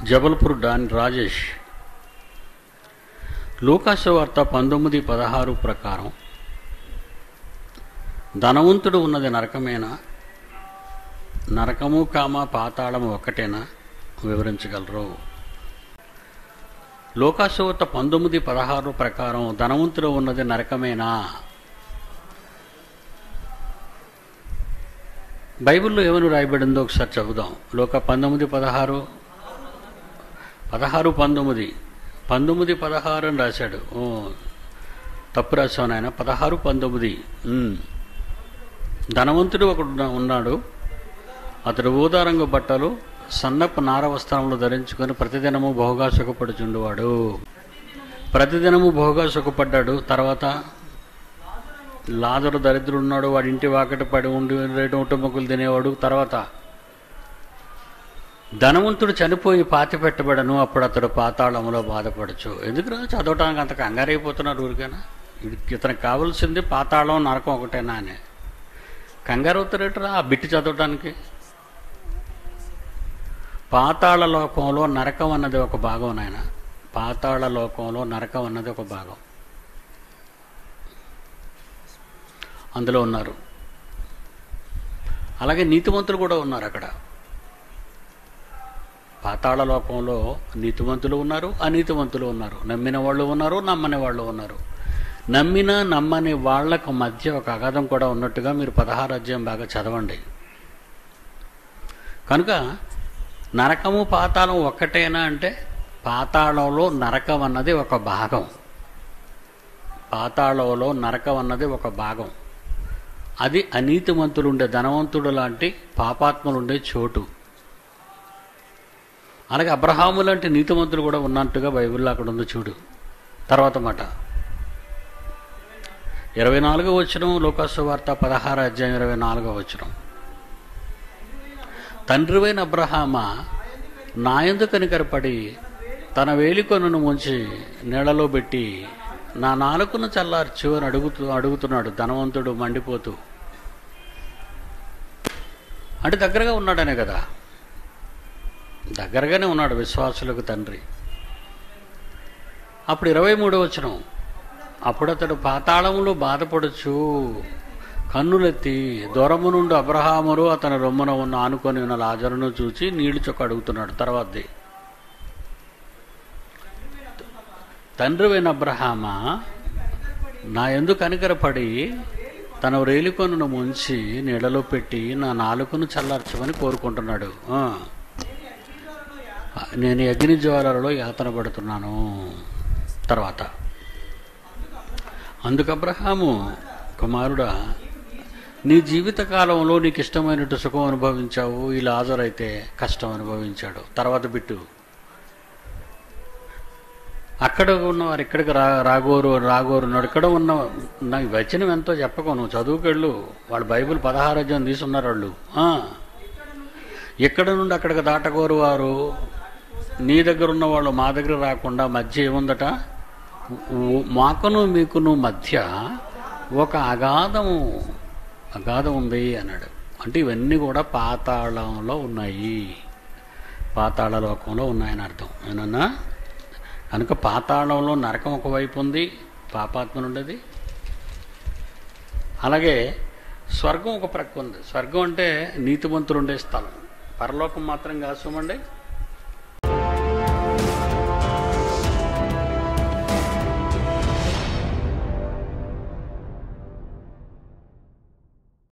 Jabalpur don Rajesh లూకాసు వార్త పంతొమ్మిది పదహారు ప్రకారం ధనవంతుడు ఉన్నది నరకమేనా నరకము కామ పాతాళము ఒక్కటేనా వివరించగలరు లోకాసు వార్త పంతొమ్మిది పదహారు ప్రకారం ధనవంతుడు ఉన్నది నరకమేనా బైబిల్లో ఏమని రాయబడిందో ఒకసారి చదువుదాం లోక పంతొమ్మిది పదహారు పదహారు పంతొమ్మిది పంతొమ్మిది పదహారు అని రాశాడు ఓ తప్పు రాశావు నాయన పదహారు పంతొమ్మిది ఉమ్. ధనవంతుడు ఒకడు ఉన్న- ఉన్నాడు అతడు ఊదారంగు బట్టలు సన్నపు నార వస్త్రములు ధరించుకొని ప్రతిదినము బహుగా సుఖపడుచుండువాడు ప్రతిదినము బహుగా సుఖపడ్డాడు తర్వాత లాజరు దరిద్రుడు ఉన్నాడు వాడి ఇంటి వాకట పడి ఉండి రేటు ఉట్టుమొక్కులు తినేవాడు తర్వాత ధనవంతుడు చనిపోయి పాతి పెట్టబడను అప్పుడు అతడు పాతాళంలో బాధపడచ్చు ఎందుకురా చదవటానికి అంత కంగారైపోతున్నారు ఊరికైనా వీడికి ఇతనికి కావాల్సింది పాతాళం నరకం ఒకటేనా అని కంగారు అవుతారేటరా ఆ బిట్టి చదవటానికి పాతాళ లోకంలో నరకం అన్నది ఒక భాగం నాయన పాతాళ లోకంలో నరకం అన్నది ఒక భాగం అందులో ఉన్నారు అలాగే నీతిమంతులు కూడా ఉన్నారు అక్కడ పాతాళ లోకంలో నీతివంతులు ఉన్నారు అనీతివంతులు ఉన్నారు నమ్మిన వాళ్ళు ఉన్నారు నమ్మని వాళ్ళు ఉన్నారు నమ్మిన నమ్మని వాళ్ళకు మధ్య ఒక అగాధం కూడా ఉన్నట్టుగా మీరు పదహారు అధ్యాయం బాగా చదవండి కనుక నరకము పాతాళం ఒక్కటేనా అంటే పాతాళంలో నరకం అన్నది ఒక భాగం పాతాళంలో నరకం అన్నది ఒక భాగం అది అనీతిమంతులు ఉండే ధనవంతుడు లాంటి పాపాత్మలు ఉండే చోటు అలాగే అబ్రహాము లాంటి నీతిమంతులు కూడా ఉన్నట్టుగా బైబిల్లో అక్కడ ఉంది చూడు తర్వాత మాట ఇరవై నాలుగో వచ్చిన లోకాసు వార్త పదహారు అధ్యాయం ఇరవై నాలుగో వచ్చిన తండ్రివైన అబ్రహామ నాయందు కనికరపడి తన వేలికొనను ముంచి నీళ్ళలో పెట్టి నా నాలుకను చల్లార్చు అని అడుగుతూ అడుగుతున్నాడు ధనవంతుడు మండిపోతూ అంటే దగ్గరగా ఉన్నాడనే కదా దగ్గరగానే ఉన్నాడు విశ్వాసులకు తండ్రి అప్పుడు ఇరవై మూడో వచనం అప్పుడు అతడు పాతాళములో బాధపడచ్చు కన్నులెత్తి దూరము నుండి అబ్రహామురు అతని రొమ్మున ఉన్న ఆనుకొని ఉన్న లాజరును చూచి నీళ్లు చొక్క అడుగుతున్నాడు తర్వాతది తండ్రి అయిన అబ్రహామ నా ఎందుకు కనికరపడి తన రేలికొనను ముంచి నీడలో పెట్టి నా నాలుకను చల్లార్చమని కోరుకుంటున్నాడు ఆ. నేను అగ్ని జ్వాలలో యాతన పడుతున్నాను తర్వాత అందుకు అబ్రహాము కుమారుడా నీ జీవిత కాలంలో నీకు ఇష్టమైనట్టు సుఖం అనుభవించావు ఈ లాజరైతే కష్టం అనుభవించాడు తర్వాత బిట్టు అక్కడ ఉన్నవారు ఇక్కడికి రా రాగోరు రాగోరు ఉన్నాడు ఇక్కడ ఉన్న నాకు వచనం ఎంతో చెప్పకు నువ్వు చదువుకెళ్ళు వాళ్ళు బైబిల్ పదహారు అధ్యాయం తీసున్నారు వాళ్ళు ఆ. ఇక్కడ నుండి అక్కడికి దాటగోరు వారు నీ దగ్గర ఉన్న వాళ్ళు మా దగ్గర రాకుండా మధ్య ఏముందట ఉ- మాకును మీకును మధ్య ఒక అగాధము అగాధం ఉంది అన్నాడు అంటే ఇవన్నీ కూడా పాతాళంలో ఉన్నాయి పాతాళ లోకంలో ఉన్నాయని అర్థం ఏనన్నా కనుక పాతాళంలో నరకం ఒకవైపు ఉంది పాపాత్మలు ఉండేది అలాగే స్వర్గం ఒక ప్రక్క ఉంది స్వర్గం అంటే నీతిమంతులు ఉండే స్థలం పరలోకం మాత్రం కాసుమండి